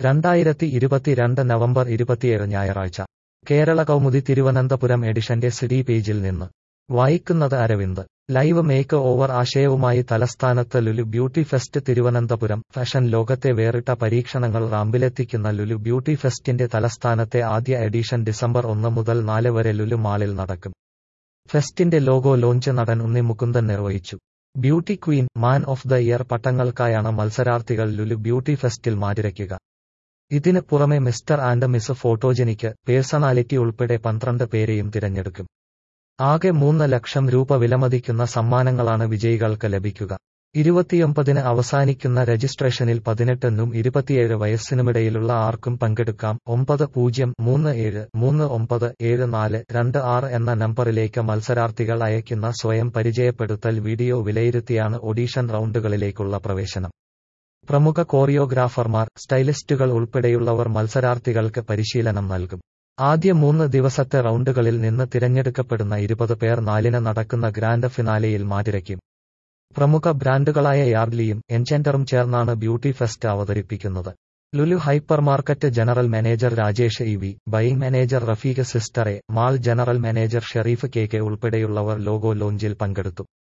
രണ്ടായിരത്തി ഇരുപത്തിരണ്ട് നവംബർ ഇരുപത്തിയേഴ് ഞായറാഴ്ച കേരള കൗമുദി തിരുവനന്തപുരം എഡിഷന്റെ സിഡി പേജിൽ നിന്ന് വായിക്കുന്നത് അരവിന്ദ് ലൈവ് മേക്ക് ഓവർ ആശയവുമായി തലസ്ഥാനത്ത് Lulu beauty fest Thiruvananthapuram fashion ലോകത്തെ വേറിട്ട പരീക്ഷണങ്ങൾ റാമ്പിലെത്തിക്കുന്ന ലുലു ബ്യൂട്ടി ഫെസ്റ്റിന്റെ തലസ്ഥാനത്തെ ആദ്യ എഡിഷൻ ഡിസംബർ ഒന്ന് മുതൽ നാല് വരെ ലുലു മാളിൽ നടക്കും ഫെസ്റ്റിന്റെ ലോഗോ ലോഞ്ച് നടൻ ഉണ്ണി മുകുന്ദൻ നിർവഹിച്ചു beauty queen man of the year പട്ടങ്ങൾക്കായാണ് മത്സരാർത്ഥികൾ ലുലു ബ്യൂട്ടി ഫെസ്റ്റിൽ മാറ്റിരയ്ക്കുക ഇതിന് പുറമെ mister and miss photogenic personality ഉൾപ്പെടെ പന്ത്രണ്ട് പേരെയും തിരഞ്ഞെടുക്കും ആകെ മൂന്ന് ലക്ഷം രൂപ വിലമതിക്കുന്ന സമ്മാനങ്ങളാണ് വിജയികൾക്ക് ലഭിക്കുക ഇരുപത്തിയൊമ്പതിന് അവസാനിക്കുന്ന രജിസ്ട്രേഷനിൽ പതിനെട്ടിനും ഇരുപത്തിയേഴ് വയസ്സിനുമിടയിലുള്ള ആർക്കും പങ്കെടുക്കാം ഒമ്പത് പൂജ്യം മൂന്ന് ഏഴ് മൂന്ന് ഒമ്പത് ഏഴ് നാല് രണ്ട് ആറ് എന്ന നമ്പറിലേക്ക് മത്സരാർത്ഥികൾ അയക്കുന്ന സ്വയം പരിചയപ്പെടുത്തൽ വീഡിയോ വിലയിരുത്തിയാണ് ഓഡീഷൻ റൗണ്ടുകളിലേക്കുള്ള പ്രവേശനം പ്രമുഖ കോറിയോഗ്രാഫർമാർ സ്റ്റൈലിസ്റ്റുകൾ ഉൾപ്പെടെയുള്ളവർ മത്സരാർത്ഥികൾക്ക് പരിശീലനം നൽകും ആദ്യ മൂന്ന് ദിവസത്തെ റൗണ്ടുകളിൽ നിന്ന് തിരഞ്ഞെടുക്കപ്പെടുന്ന ഇരുപത് പേർ നാലിന് നടക്കുന്ന ഗ്രാൻഡ് ഫിനാലെയിൽ മാറ്റിരയ്ക്കും പ്രമുഖ ബ്രാൻഡുകളായ യാർഡ്ലിയും എൻചെൻഡറും ചേർന്നാണ് ബ്യൂട്ടി ഫെസ്റ്റ് അവതരിപ്പിക്കുന്നത് Lulu hypermarket general manager Rajesh E V buying manager Rafeeq സിസ്റ്ററെ mall general manager Shereef K K ഉൾപ്പെടെയുള്ളവർ ലോഗോ ലോഞ്ചിൽ പങ്കെടുത്തു